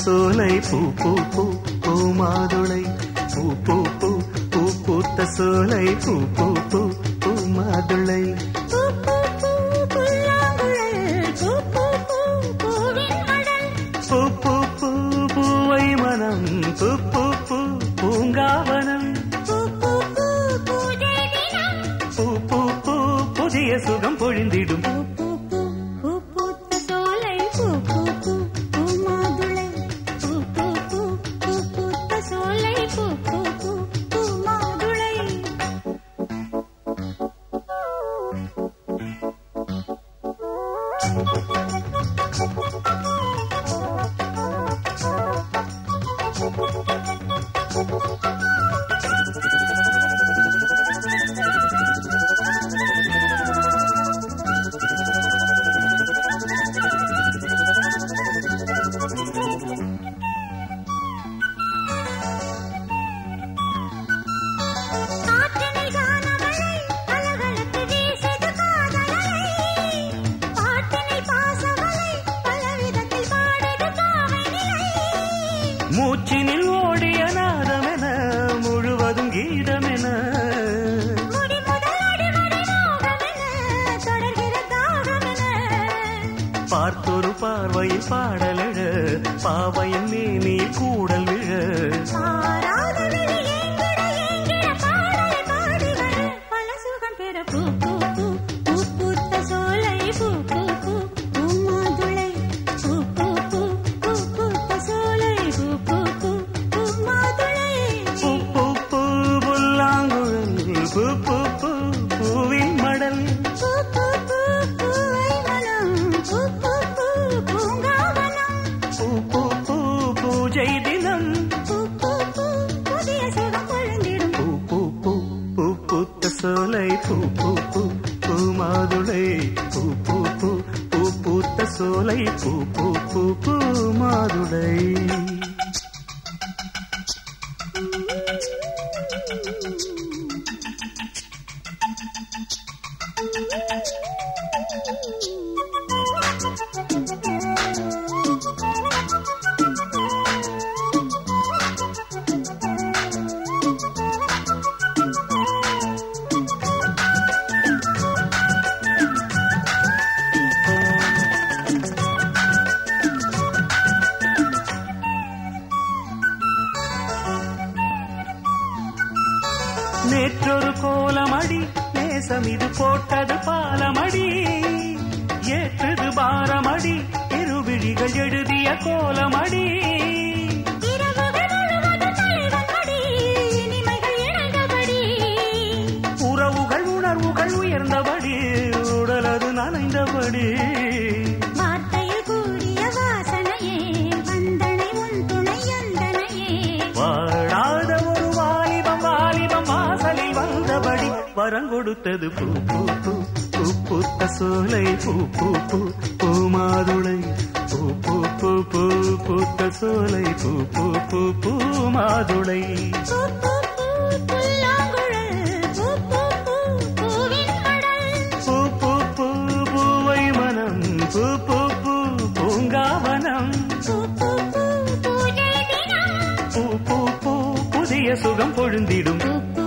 சோலை பூ பூ பூ பூ மாதுளை பூ பூ பூ பூ பூத்த சோலை பூ பூ பூ பூ மாதுளை பூ பூ பூ புல்லாங்குழல் பூ பூ பூ பூவின் மடல் பூ பூ பூ பூவை மனம் பூ பூ பூ பூங்காவனம் பூ பூ பூ பூஜை தினம் பூ பூ பூ புதிய சுகம் பொழிந்திடும் பூ பூ பூ பூ பூத்த சோலை பூ பூ பூ பூ மாதுளை பூ பூ பூ பூ பூத்த சோலை பூ பூ பூ பூ மாதுளை காற்றினை காணமழை அலகலத்து வீசுது காதலலை பாட்டினை பாசமலை பலவிதத்தில் பாடுது பாவை நிலை மூச்சினில் ஓடிய நாதமென முழுவதும் கீதமென முடி முதல் அடிவரை மோகமென தொடர்கிற தாகமென பார்த்தொரு பார்வையில் பாடலழ பாவையின் மேனி கூடல் விழ பாராத விழி ஏங்கிட ஏங்கிட பாடலை பாடி வர பல சுகம் பெற பூ பூ பூ பூ பூத்த சோலை பூ பூ பூ பூ மாதுளை பூ பூ பூ பூ பூத்த சோலை பூ பூ பூ பூ மாதுளை பூ பூ பூ புல்லாங்குழல் பூ பூ பூ பூவின் மடல் பூ பூ பூ பூவை மனம் பூ பூ பூ பூங்காவனம் பூ பூ பூ பூஜை தினம் பூ பூ பூ புதிய சுகம் பொழுந்திடும் பூ பூ பூ பூ பூத்த சோலை பூ பூ பூ பூ மாதுளை பூ பூ பூ பூ பூத்த சோலை பூ பூ பூ பூ மாதுளை நேற்றொரு கோலமடி நேசம் இது போட்டது பாலமடி ஏற்றது பாரமடி இருவிழிகள் எழுதிய கோலமடி இரவுகள் முழுவதும் தலைவன் மடி இனிமைகள் இணைந்தபடி உறவுகள் உணர்வுகள் உயர்ந்தபடி உடலது நனைந்தபடி வார்த்தையில் கூடிய வாசனையே வந்தனை உன் துணை அந்தனையே வாழாத ஒரு வாலிபம் வாலிபம் வாசலில் வந்தபடி வரம் கொடுத்தது பூ பூ பூ பூ பூத்த சோலை பூ பூ பூ பூ மாதுளை பூ பூ பூ பூ பூத்த சோலை பூ பூ பூ பூ மாதுளை பூ பூ பூ புல்லாங்குழல் பூ பூ பூ பூவின் மடல் பூ பூ பூ பூவை மனம் பூ பூ பூ பூங்காவனம் பூ பூ பூ பூஜை தினம் பூ பூ பூ புதிய சுகம் பொழுந்திடும் பூ பூ